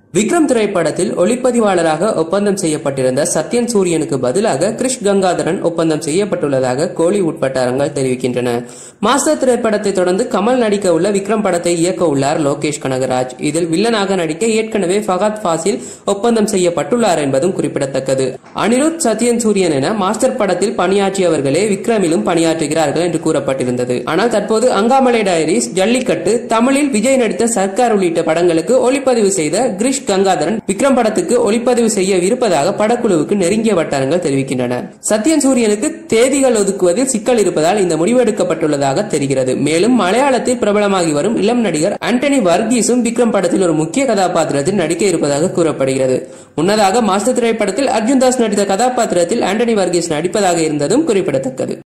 விக்ரம் திரைப்படத்தில் ஒளிப்பதிவாளராக ஒப்பந்தம் செய்யப்பட்டிருந்த சத்யன் சூரியனுக்கு பதிலாக கிரிஷ் கங்காதரன் ஒப்பந்தம் செய்யப்பட்டுள்ளதாக கோலிவுட் வட்டாரங்கள் தெரிவிக்கின்றன மாஸ்டர் திரைப்படத்தை தொடர்ந்து கமல் நடிக்க உள்ள விக்ரம் படத்தை இயக்க உள்ளார் லோகேஷ் கனகராஜ் இதில் வில்லனாக நடிக்க ஏற்கனவே ஃபகாத் ஃபாசில் ஒப்பந்தம் செய்யப்பட்டுள்ளார் என்பதும் குறிப்பிடத்தக்கது அனிருத் சத்யன் சூரியன் என மாஸ்டர் படத்தில் பணியாற்றியவர்களே விக்ரமிலும் பணியாற்றுகிறார்கள் என்று கூறப்பட்டிருந்தது ஆனால் தற்போது அங்காமலை டைரிஸ் ஜல்லிக்கட்டு தமிழில் விஜய் நடித்த சர்க்கார் உள்ளிட்ட படங்களுக்கு ஒளிப்பதிவு செய்த கிரிஷ் கங்காதரன் விக்ரம் படத்துக்கு ஒளிப்பதிவு செய்யவிருப்பதாக படக்குழுவுக்கு நெருங்கிய வட்டாரங்கள் தெரிவிக்கின்றன சத்யன் சூரியனுக்கு தேதிகள் ஒதுக்குவதில் சிக்கல் இருப்பதால் இந்த முடிவு எடுக்கப்பட்டுள்ளதாக தெரிகிறது மேலும் மலையாளத்தில் பிரபலமாகி வரும் இளம் நடிகர் ஆண்டனி வர்கீஸும் விக்ரம் படத்தில் ஒரு முக்கிய கதாபாத்திரத்தில் நடிக்க இருப்பதாக கூறப்படுகிறது முன்னதாக மாஸ்டர் திரைப்படத்தில் அர்ஜுன் தாஸ் நடித்த கதாபாத்திரத்தில் ஆண்டனி வர்கீஸ் நடிப்பதாக இருந்ததும் குறிப்பிடத்தக்கது